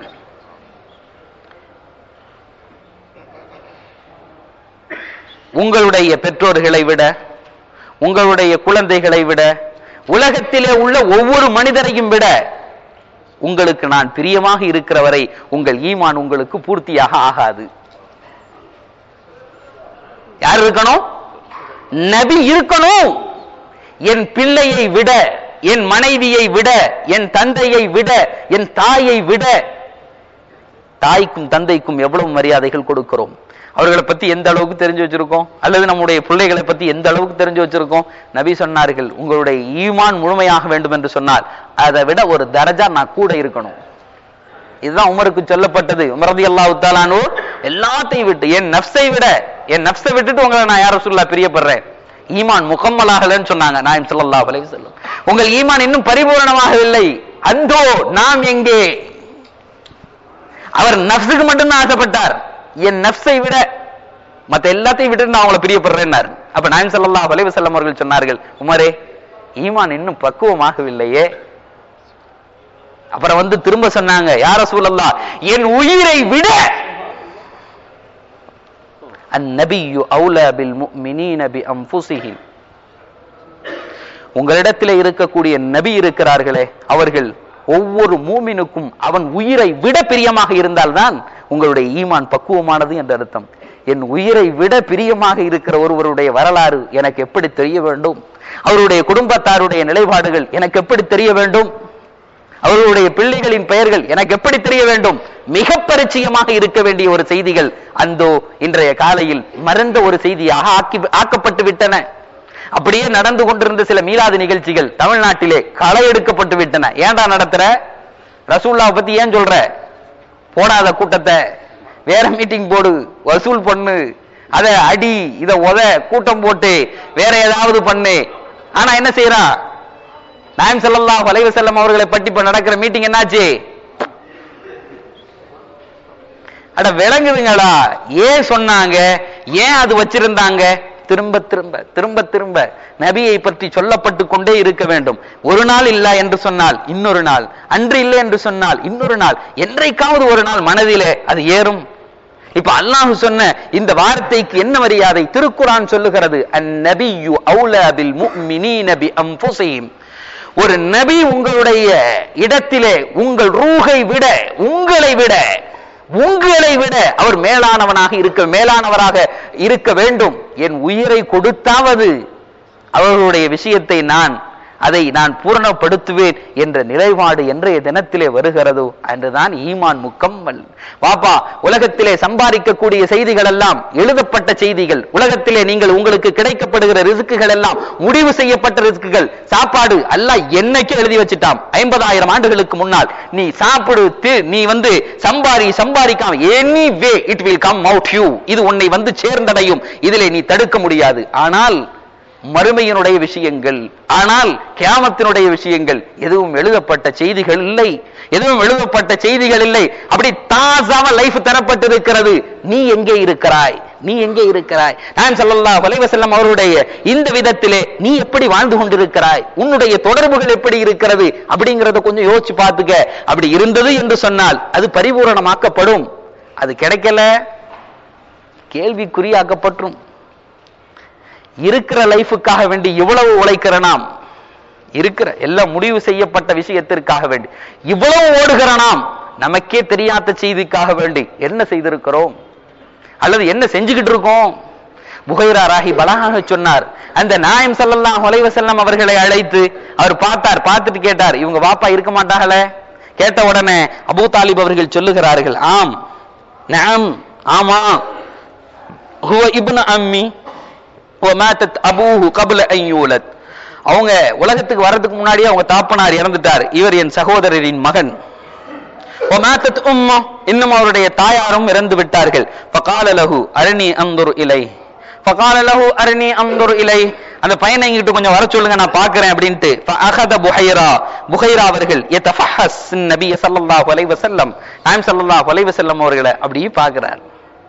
உங்களுடைய பெற்றோர்களை விட உங்களுடைய குழந்தைகளை விட உலகத்திலே உள்ள ஒவ்வொரு மனிதரையும் விட உங்களுக்கு நான் பிரியமாக இருக்கிற வரை உங்கள் ஈமான் உங்களுக்கு பூர்த்தியாக ஆகாது யார் இருக்கணும் நபி இருக்கணும் என் பிள்ளையை விட என் மனைவியை விட என் தந்தையை விட என் தாயை விட தாய்க்கும் தந்தைக்கும் எவ்வளவு மரியாதைகள் கொடுக்கிறோம் அவர்களை பத்தி எந்த அளவுக்கு தெரிஞ்சு வச்சிருக்கோம் அல்லது நம்முடைய பிள்ளைகளை பத்தி எந்த அளவுக்கு தெரிஞ்சு வச்சிருக்கோம் நபி சொன்னார்கள் உங்களுடைய ஈமான் முழுமையாக வேண்டும் என்று சொன்னால் அதை விட ஒரு தரஜா நான் கூட இருக்கணும் இதுதான் உமருக்கு சொல்லப்பட்டது உமரதி அல்லாஹ் தாலானு எல்லாத்தையும் விட்டு என் நப்சை விட என் நப்சை விட்டுட்டு உங்களை நான் யார சொல்லா பிரியப்படுறேன் ஈமான் முகம்மலாகலன்னு சொன்னாங்க நான் ஸல்லல்லாஹு அலைஹி வஸல்லம் உங்கள் ஈமான் இன்னும் பரிபூரணமாகவில்லை அந்தோ நாம் எங்கே அவர் நப்சுக்கு மட்டும்தான் ஆசைப்பட்டார் என் நப்சை விட மத்த எல்லாத்தையும் விட்டு நான் அவங்கள பிரியப்படுறேன்னாரு அப்ப நாயம் ஸல்லல்லாஹு அலைஹி வஸல்லம் அவர்கள் சொன்னார்கள் உமரே ஈமான் இன்னும் பக்குவமாகவில்லையே அப்புறம் வந்து திரும்ப சொன்னாங்க யார சூழல்லா என் உயிரை விட அந்நபியு அவுலா பில் முஃமினீன பி அன்ஃபுஸிஹிம் உங்களிடத்தில் இருக்கக்கூடிய நபி இருக்கிறார்களே அவர்கள் ஒவ்வொரு மூமினுக்கும் அவன் உயிரை விட பிரியமாக இருந்தால்தான் உங்களுடைய ஈமான் பக்குவமானது என்ற அர்த்தம் என் உயிரை விட பிரியமாக இருக்கிற ஒருவருடைய வரலாறு எனக்கு எப்படி தெரிய வேண்டும் அவருடைய குடும்பத்தாருடைய நிலைப்பாடுகள் எனக்கு எப்படி தெரிய வேண்டும் அவர்களுடைய பிள்ளைகளின் பெயர்கள் எனக்கு எப்படி தெரிய வேண்டும் மிக பரிச்சயமாக இருக்க வேண்டிய ஒரு செய்திகள் அந்தோ இன்றைய காலையில் மறந்த ஒரு செய்தியாக ஆக்கி ஆக்கப்பட்டு விட்டன அப்படியே நடந்து கொண்டிருந்த சில மீளாது நிகழ்ச்சிகள் தமிழ்நாட்டிலே களை எடுக்கப்பட்டு விட்டன ஏன்டா நடத்துற ரசூல்லாவை பத்தி ஏன் சொல்ற போடாத கூட்டத்தை வேற மீட்டிங் போடு வசூல் பண்ணு அத அடி இத உத கூட்டம் போட்டு வேற ஏதாவது பண்ணு ஆனா என்ன செய்யறான் நாயம் ஸல்லல்லாஹு அலைஹி வஸல்லம் அவர்களை பற்றி இப்ப நடக்கிற மீட்டிங் என்னாச்சு அட விளங்குதுங்களா ஏன் சொன்னாங்க ஏன் அது வச்சிருந்தாங்க திரும்ப திரும்ப திரும்ப திரும்ப நபியை பற்றி சொல்லப்பட்டு கொண்டே இருக்க வேண்டும் ஒரு நாள் இல்ல என்று சொன்னால் இன்னொரு நாள் அன்று இல்லை என்று சொன்னால் இன்னொரு நாள் என்றைக்காவது ஒரு நாள் மனதிலே அது ஏறும் இப்ப அல்லாஹ் சொன்ன இந்த வார்த்தைக்கு என்ன மரியாதை திருக்குரான் சொல்லுகிறது அந்நபியு அவுலா பில் முஃமினீன பி அன்ஃபுஸிஹிம் ஒரு நபி உங்களுடைய இடத்திலே உங்கள் ரூகை விட உங்களை விட உங்களை விட அவர் மேலானவனாக இருக்க மேலானவராக இருக்க வேண்டும் என் உயிரை கொடுத்தாவது அவர்களுடைய விஷயத்தை நான் அதை நான் பூரணப்படுத்துவேன் என்ற நிலைப்பாடு என்றைய தினத்திலே வருகிறதோ அன்றுதான் ஈமான் முக்கம்மல் பாப்பா உலகத்திலே சம்பாதிக்கக்கூடிய செய்திகள் எல்லாம் எழுதப்பட்ட செய்திகள் உலகத்திலே நீங்கள் உங்களுக்கு கிடைக்கப்படுகிற ரிசுக்குகள் எல்லாம் முடிவு செய்யப்பட்ட ரிசுக்குகள் சாப்பாடு அல்லாஹ் என்னைக்கு எழுதி வச்சுட்டான் ஐம்பதாயிரம் ஆண்டுகளுக்கு முன்னால் நீ சாப்பிடு தி- நீ வந்து சம்பாரி சம்பாதிக்காம anyway it will come out you இது உன்னை வந்து சேர்ந்தடையும் இதிலே நீ தடுக்க முடியாது ஆனால் மறுமையினுடைய விஷயங்கள் ஆனால் கியாமத்தினுடைய விஷயங்கள் எதுவும் எழுதப்பட்ட செய்திகள் இல்லை எதுவும் எழுதப்பட்ட செய்திகள் இல்லை அப்படி தாசாவ லைஃப் தரப்பட்டிருக்கிறது நீ எங்கே இருக்கிறாய் நீ எங்கே இருக்கிறாய் நான் ஸல்லல்லாஹு அலைஹி வஸல்லம் அவருடைய இந்த விதத்திலே நீ எப்படி வாழ்ந்து கொண்டிருக்கிறாய் உன்னுடைய தொடர்புகள் எப்படி இருக்கிறது அப்படிங்கறத கொஞ்சம் யோசிச்சு பார்த்துக்க அப்படி இருந்தது என்று சொன்னால் அது பரிபூரணமாக்கப்படும் அது கிடைக்கல கேள்விக்குறியாக்கப்பற்றும் இருக்கிற லைஃபுக்காக வேண்டி இவ்வளவு உழைக்கிற நாம் இருக்கிற எல்லாம் முடிவு செய்யப்பட்ட விஷயத்திற்காக வேண்டி இவ்வளவு ஓடுகிற நாம் நமக்கே தெரியாத செய்திக்காக வேண்டி என்ன செய்திருக்கிறோம் அல்லது என்ன செஞ்சுக்கிட்டு இருக்கோம் புகைரா ராகி பலகாக சொன்னார் அந்த நாயம் ஸல்லல்லாஹு அலைஹி வஸல்லம் அவர்களை அழைத்து அவர் பார்த்தார் பார்த்துட்டு கேட்டார் இவங்க வாப்பா இருக்க மாட்டாங்களே கேட்ட உடனே அபூ தாலிப் அவர்கள் சொல்லுகிறார்கள் ஆம் நாம் ஆமா ஹுவ இப்னு அம்மி வமாத்தத் அபூஹு கபல அன் யூலத் அவங்க உலகத்துக்கு வர்றதுக்கு முன்னாடியே அவங்க தாப்பனார் இறந்துட்டார் இவர் என் சகோதரரின் மகன் வமாத்தத் உம்மு இன்னும் அவருடைய தாயாரும் இறந்து விட்டார்கள் ஃபகால லஹு அரணி அந்துர் இலை ஃபகால லஹு அரணி அந்துர் இலை அந்த பையனை இங்கிட்டு கொஞ்சம் வர சொல்லுங்க நான் பார்க்கறேன் அப்படின்ட்டு ஃபஅகத புஹைரா புஹைரா அவர்கள் யதஃபஹஸ் நபிய ஸல்லல்லாஹு அலைஹி வஸல்லம் நாயம் ஸல்லல்லாஹு அலைஹி வஸல்லம் அவர்களை அப்படியே பார்க்கிறார்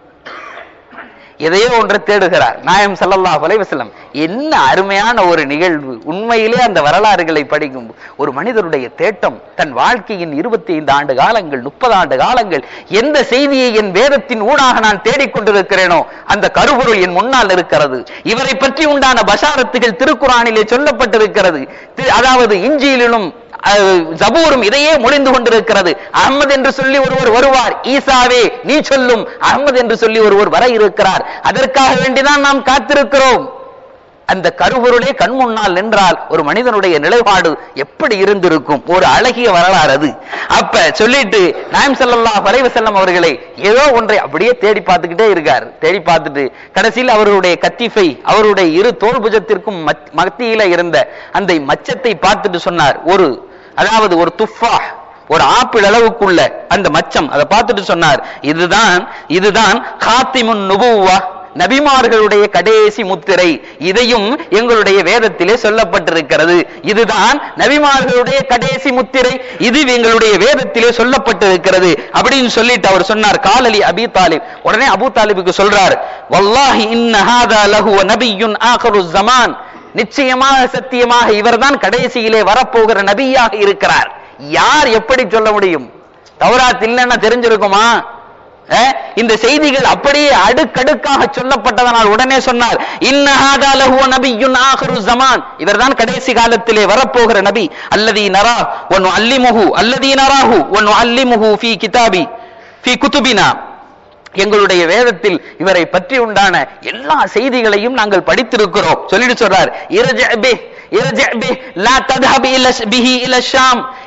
எதையோ ஒன்றை தேடுகிறார் நாயம் ஸல்லல்லாஹு அலைஹி வஸல்லம் என்ன அருமையான ஒரு நிகழ்வு உண்மையிலே அந்த வரலாறுகளை படிக்கும் ஒரு மனிதருடைய தேட்டம் தன் வாழ்க்கையின் இருபத்தி ஐந்து ஆண்டு காலங்கள் முப்பது ஆண்டு காலங்கள் எந்த செய்தியை என் வேதத்தின் ஊடாக நான் தேடிக்கொண்டிருக்கிறேனோ அந்த கருபொருள் என் முன்னால் இருக்கிறது இவரை பற்றி உண்டான பஷாரத்துகள் திருக்குறானிலே சொல்லப்பட்டிருக்கிறது தி- அதாவது இஞ்சியிலும் அஹ், ஜபூரும் இதையே மொழிந்து கொண்டிருக்கிறது அகமது என்று சொல்லி ஒருவர் வருவார் ஈசாவே நீ சொல்லும் அகமது என்று சொல்லி ஒருவர் வர இருக்கிறார் அதற்காக வேண்டிதான் நாம் காத்திருக்கிறோம் அந்த கருவருளே கண் முன்னால் நின்றால் ஒரு மனிதனுடைய நிலைப்பாடு எப்படி இருந்திருக்கும் ஒரு அழகிய வரலாறு அது அப்ப சொல்லிட்டு நாயம் ஸல்லல்லாஹு அலைஹி வஸல்லம் அவர்களை ஏதோ ஒன்றை அப்படியே தேடி பார்த்துக்கிட்டே இருக்கார் தேடி பார்த்துட்டு கடைசியில் அவருடைய கத்திஃபை அவருடைய இரு தோள் புஜத்திற்கும் மத்- மத்தியில இருந்த அந்த மச்சத்தை பார்த்துட்டு சொன்னார் ஒரு அதாவது ஒரு துஃபா ஒரு ஆப்பிள் அளவுக்குள்ள அந்த மச்சம் அதை பார்த்துட்டு சொன்னார் இதுதான் இதுதான் காத்திமுன் நுபுவா நபிமார்களுடைய கடைசி முத்திரை இதையும் எங்களுடைய வேதத்திலே சொல்லப்பட்டிருக்கிறது இதுதான் நபிமார்களுடைய கடைசி முத்திரை இது எங்களுடைய வேதத்திலே சொல்லப்பட்டிருக்கிறது அப்படின்னு சொல்லிட்டு அவர் சொன்னார் காலலி அபி தாலிப் உடனே அபூ தாலிபுக்கு சொல்றார் வல்லாஹி இன்ன ஹாதா லஹு நபியுன் ஆகரு ஜமான் நிச்சயமாக சத்தியமாக இவர்தான் கடைசியிலே வரப்போகிற நபியாக இருக்கிறார் யார் எப்படி சொல்ல முடியும் தௌராத் இல்லைன்னா தெரிஞ்சிருக்குமா அஹ், இந்த செய்திகள் அப்படியே அடுக்கடுக்காக சொல்லப்பட்டதனால் உடனே சொன்னார் இன்னஹாதா லஹுவ நபியுன் ஆஹிரு ஜமான் இவர்தான் கடைசி காலத்திலே வரப்போகிற நபி அல்லதி நரா ஒன்னு அல்லிமுஹு அல்லதி நராஹு ஒன்னு அல்லிமுஹு ஃபி கிதாபி ஃபி குதுபினா எங்களுடைய வேதத்தில் இவரை பற்றி உண்டான எல்லா செய்திகளையும் நாங்கள் படித்திருக்கிறோம் சொல்லிட்டு சொல்றார் "இர்ஜி' பிஹ், இர்ஜி' பிஹ், லா தத்ஹப் இல- பிஹி இல ஷாம்."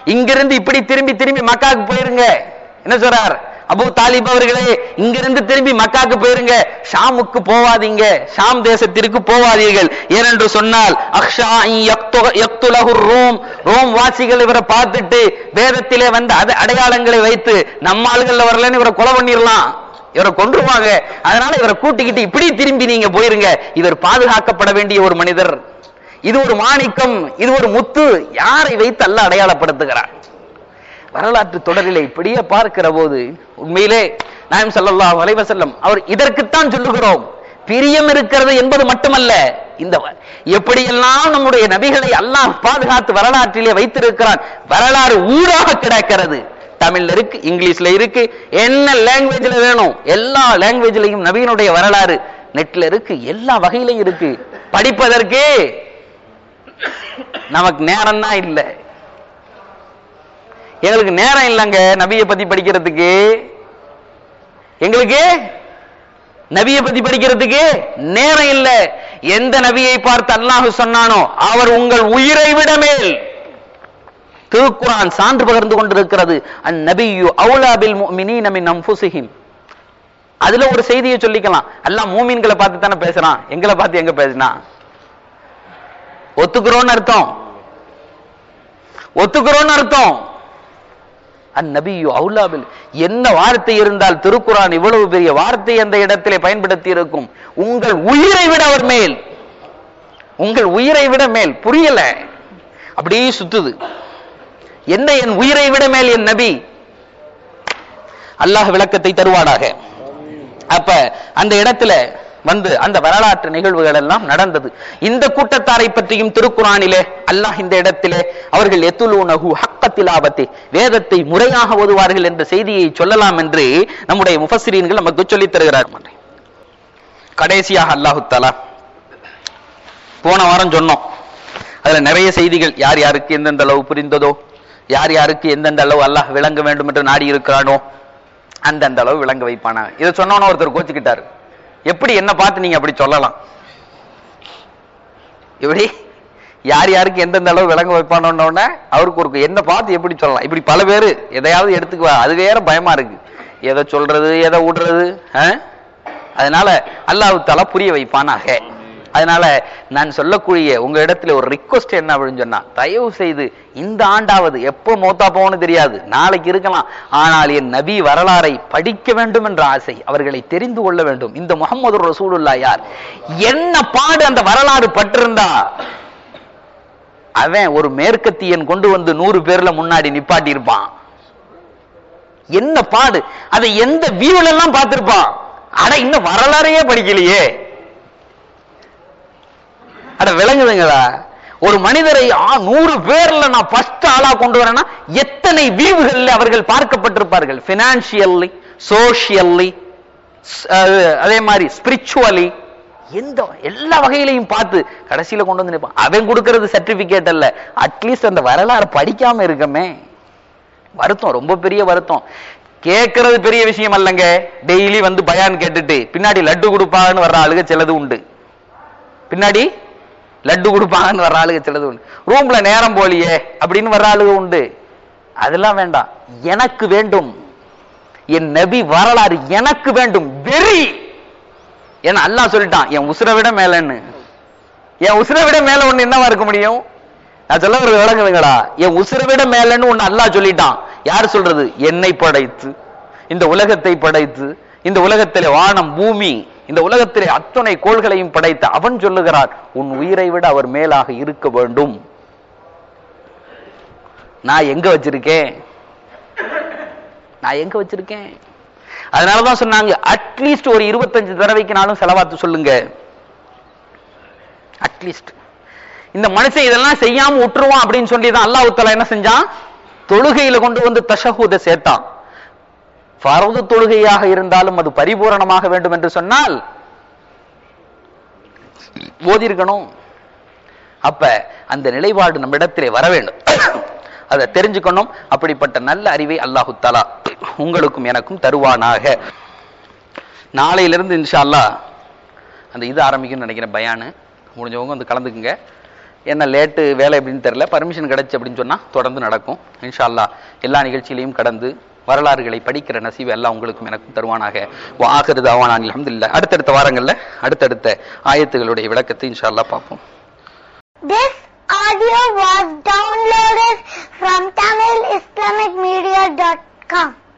இங்கிருந்து இப்படி திரும்பி திரும்பி மக்காவுக்கு போயிருங்க என்ன சொல்றார் அபு தாலிப் அவர்களே இங்கிருந்து திரும்பி மக்காக்கு போயிருங்க ஷாமுக்கு போவாதீங்க ஷாம் தேசத்திற்கு போவாதீர்கள் ஏனென்று சொன்னால் அக்ஷா யக்துலஹு ரோம் ரோம் வாசிகள் இவரை பார்த்துட்டு வேதத்திலே வந்த அட- அடையாளங்களை வைத்து நம்ம ஆளுகள்ல வரலன்னு இவரை கொலை பண்ணிடலாம் இவரை கொன்றுவாங்க அதனால இவரை கூட்டிக்கிட்டு இப்படி திரும்பி நீங்க போயிருங்க இவர் பாதுகாக்கப்பட வேண்டிய ஒரு மனிதர் இது ஒரு மாணிக்கம் இது ஒரு முத்து யாரை வைத்து அல்ல அடையாளப்படுத்துகிறார் வரலாற்று தொடரிலே இப்படியே பார்க்கிற போது உண்மையிலே நாயம் ஸல்லல்லாஹு அலைஹி வஸல்லம் அவர் இதற்குத்தான் சொல்லுகிறோம் பிரியம் இருக்கிறது என்பது மட்டுமல்ல இந்த வ- எப்படியெல்லாம் நம்முடைய நபிகளை அல்லாஹ் பாதுகாத்து வரலாற்றிலே வைத்திருக்கிறான் வரலாறு ஊடாக கிடக்கிறது தமிழ்ல இருக்கு இங்கிலீஷ்ல இருக்கு என்ன லாங்குவேஜ்ல வேணும் எல்லா லாங்குவேஜ்லயும் நபியினுடைய வரலாறு நெட்ல இருக்கு எல்லா வகையிலையும் இருக்கு படிப்பதற்கு நமக்கு நேரம் தான் இல்லை எங்களுக்கு நேரம் இல்லைங்க நபியை பத்தி படிக்கிறதுக்கு எங்களுக்கு நபியை பத்தி படிக்கிறதுக்கு நேரம் இல்ல எந்த நபியை பார்த்து அல்லாஹ் சொன்னானோ அவர் உங்கள் உயிரை விட மேல் திருக்குரான் சான்று பகிர்ந்து கொண்டிருக்கிறது அந்நபியு அவுலா பில் முஃமினீன மின் அன்ஃபுஸிஹிம் அதுல ஒரு செய்தியை சொல்லிக்கலாம் அல்லாஹ் மூமின்களை பார்த்து தானே பேசுறான் எங்களை பார்த்து எங்க பேசினான் ஒத்துக்கிறோம்னு அர்த்தம் ஒத்துக்கிறோம்னு அர்த்தம் அந்நபியு அவுலாபில் என்ன வார்த்தை இருந்தால் திருக்குரான் இவ்வளவு பெரிய வார்த்தை அந்த இடத்திலே பயன்படுத்தி இருக்கும் உங்கள் உயிரை விட அவர் மேல் உங்கள் உயிரை விட மேல் புரியல அப்படியே சுத்துது என்ன என் உயிரை விட மேல் என் நபி அல்லாஹ் விளக்கத்தை தருவானாக அப்ப அந்த இடத்துல வந்து அந்த வரலாற்று நிகழ்வுகள் எல்லாம் நடந்தது இந்த கூட்டத்தாரை பற்றியும் திருக்குறானிலே அல்லாஹ் இந்த இடத்திலே அவர்கள் எத்துலூனஹு ஹக்கத்தில் ஆபத்தை வேதத்தை முறையாக ஓதுவார்கள் என்ற செய்தியை சொல்லலாம் என்று நம்முடைய முஃபஸ்ஸிரீன்கள் நமக்கு சொல்லித் தருகிறார் கடைசியாக அல்லாஹு தஆலா போன வாரம் சொன்னோம் அதுல நிறைய செய்திகள் யார் யாருக்கு எந்தெந்த அளவு புரிந்ததோ யார் யாருக்கு எந்தெந்த அளவு அல்லாஹ் விளங்க வேண்டும் என்று நாடி இருக்கிறானோ அந்தந்த அளவு விளங்க வைப்பானா இதை சொன்னோன்னு ஒருத்தர் கோச்சுக்கிட்டாரு எப்படி என்ன பார்த்து நீங்க அப்படி சொல்லலாம் இப்படி யார் யாருக்கு எந்தெந்த அளவு விளங்க வைப்பானோன்ன உடனே அவருக்கு ஒரு என்ன பார்த்து எப்படி சொல்லலாம் இப்படி பல பேர் எதையாவது எடுத்துக்குவா அது வேற பயமா இருக்கு எதை சொல்றது எதை விடுறது ஆ? அதனால அல்லாஹ் தஆலா புரிய வைப்பானாக அதனால நான் சொல்லக்கூடிய உங்க இடத்துல ஒரு ரிக்வஸ்ட் என்ன அப்படின்னு சொன்னா தயவு செய்து இந்த ஆண்டாவது எப்போ மௌத்தா போகணும்னு தெரியாது நாளைக்கு இருக்கலாம் ஆனால் என் நபி வரலாறை படிக்க வேண்டும் என்ற ஆசை அவர்களை தெரிந்து கொள்ள வேண்டும் இந்த முகமது ரசூலுல்லா யார் என்ன பாடு அந்த வரலாறு பட்டிருந்தா அவன் ஒரு மேற்கத்தியன் கொண்டு வந்து நூறு பேர்ல முன்னாடி நிப்பாட்டி இருப்பான் என்ன பாடு அதை எந்த வியூல எல்லாம் பார்த்திருப்பான் அட இன்னும் வரலாறையே படிக்கலையே அட விளங்குதுங்களா ஒரு மனிதரை ஆ, நூறு பேர்ல நான் ஃபர்ஸ்ட் ஆளா கொண்டு வரேன்னா எத்தனை வியூகள்ல அவர்கள் பார்க்கப்பட்டிருப்பார்கள் பினான்சியல்லி சோஷியல்லி அதே மாதிரி ஸ்பிரிச்சுவலி எந்த எல்லா வகையிலையும் பார்த்து கடைசியில கொண்டு வந்து நிற்பான் அவன் கொடுக்கிறது சர்டிபிகேட் அல்ல அட்லீஸ்ட் அந்த வரலாறு படிக்காம இருக்கமே வருத்தம் ரொம்ப பெரிய வருத்தம் கேட்கறது பெரிய விஷயம் அல்லங்க டெய்லி வந்து பயான் கேட்டுட்டு பின்னாடி லட்டு கொடுப்பாங்கன்னு வர்ற ஆளுக சிலது உண்டு பின்னாடி லட்டு கொடுப்பாங்கன்னு வர்ற ஆளுக சிலது உண்டு ரூம்ல நேரம் போலியே அப்படின்னு வர்ற ஆளுக உண்டு அதெல்லாம் வேண்டாம் எனக்கு வேண்டும் என் நபி வரலாறு எனக்கு வேண்டும் வெறி ஏன்னா அல்லாஹ் சொல்லிட்டான் என் உசுரை விட மேலன்னு என் உசுரை விட மேல ஒண்ணு என்னவா இருக்க முடியும் நான் சொல்ல ஒரு விளங்குதுங்களா என் உசுரை விட மேலன்னு ஒண்ணு அல்லாஹ் சொல்லிட்டான் யார் சொல்றது என்னை படைத்து இந்த உலகத்தை படைத்து இந்த உலகத்திலே வானம் பூமி இந்த உலகத்திலே அத்தனை கோள்களையும் படைத்த அவன் சொல்லுகிறான் உன் உயிரை விட அவர் மேலாக இருக்க வேண்டும் நான் எங்க வச்சிருக்கேன் நான் எங்க வச்சிருக்கேன் அதனாலதான் சொன்னாங்க அட்லீஸ்ட் ஒரு இருபத்தஞ்சு தடவைக்குனாலும் செலவாத்து சொல்லுங்க அட்லீஸ்ட் இந்த மனுஷன் இதெல்லாம் செய்யாம விட்டுருவான் அப்படின்னு சொல்லி தான் அல்லாஹ் தஆலா என்ன செஞ்சான் தொழுகையில கொண்டு வந்து தஷஹூத சேர்த்தான் ஃபர்து தொழுகையாக இருந்தாலும் அது பரிபூரணமாக வேண்டும் என்று சொன்னால் ஓதிருக்கணும் அப்ப அந்த நிலைப்பாடு நம்ம இடத்திலே வர வேண்டும் அதை தெரிஞ்சுக்கணும் அப்படிப்பட்ட நல்ல அறிவை அல்லாஹு தஆலா உங்களுக்கும் எனக்கும் தருவானாக நாளையிலிருந்து இன்ஷா அல்லாஹ் அந்த இது ஆரம்பிக்கும்னு நினைக்கிறேன் பயானு முடிஞ்சவங்க வந்து கலந்துக்குங்க என்ன லேட்டு வேலை அப்படின்னு தெரியல பர்மிஷன் கிடைச்சு அப்படின்னு சொன்னா தொடர்ந்து நடக்கும் இன்ஷா அல்லாஹ் எல்லா நிகழ்ச்சியிலையும் கடந்து வரலாறுகளை படிக்கிற நசீவை எல்லாம் உங்களுக்கும் எனக்கும் தருவானாக ஆகிறது ஆவானான் அல்ஹம்துலில்லாஹ் அடுத்தடுத்த வாரங்கள்ல அடுத்தடுத்த ஆயத்துகளுடைய விளக்கத்தை இன்ஷா அல்லாஹ் பார்ப்போம் This audio was downloaded from TamilIslamicMedia.com.